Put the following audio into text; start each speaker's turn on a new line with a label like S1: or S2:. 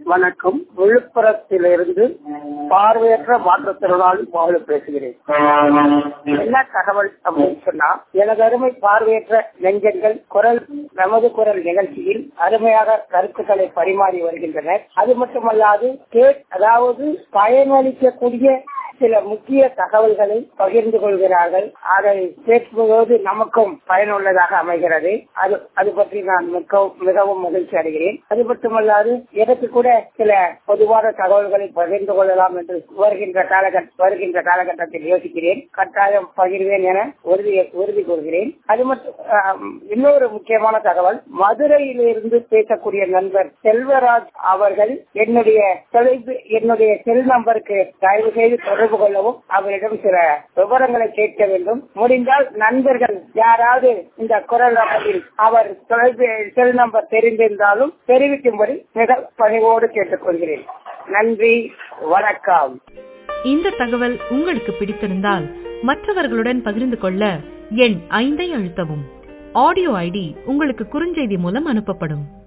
S1: வணக்கம் விழுப்புரத்திலிருந்து பார்வையற்ற மாற்றுத்திறனாளி பாலு பேசுகிறேன் என்ன தகவல் அப்படின்னு சொன்னா எனது அருமை பார்வையற்ற நெஞ்சங்கள் குரல் நமது குரல் நிகழ்ச்சியில் அருமையாக கருத்துக்களை பரிமாறி வருகின்றனர் அது மட்டுமல்லாது கேட் அதாவது பயனளிக்கக்கூடிய சில முக்கிய தகவல்களை பகிர்ந்து கொள்கிறார்கள் அதை கேட்கும்போது நமக்கும் பயனுள்ளதாக அமைகிறது அது அது பற்றி நான் மிகவும் மிகவும் மகிழ்ச்சி அடைகிறேன் அது மட்டுமல்லாது எனக்கு கூட சில பொதுவான தகவல்களை பகிர்ந்து கொள்ளலாம் என்று வருகின்ற காலகட்ட வருகின்ற காலகட்டத்தில் யோசிக்கிறேன் கட்டாயம் பகிர்வேன் என உறுதி உறுதி கூறுகிறேன் அது மட்டும் இன்னொரு முக்கியமான தகவல் மதுரையிலிருந்து பேசக்கூடிய நண்பர் செல்வராஜ் அவர்கள் என்னுடைய தொலைபே என்னுடைய செல் நம்பருக்கு தயவு செய்து தொடர்பு கொள்ளவும் அவரிடம் சில விவரங்களை கேட்க வேண்டும் முடிந்தால் நண்பர்கள் யாராவது இந்த குரல் நம்பரில் அவர் தொலைபே செல் நம்பர் தெரிந்திருந்தாலும் தெரிவிக்கும்படி மிக பணிவோடு கேட்டுக்கொள்கிறேன் நன்றி வணக்கம்
S2: இந்த தகவல் உங்களுக்கு பிடித்திருந்தால் மற்றவர்களுடன் பகிர்ந்து கொள்ள எண் ஐந்தை அழுத்தவும் ஆடியோ ஐடி உங்களுக்கு குறுஞ்செய்தி மூலம் அனுப்பப்படும்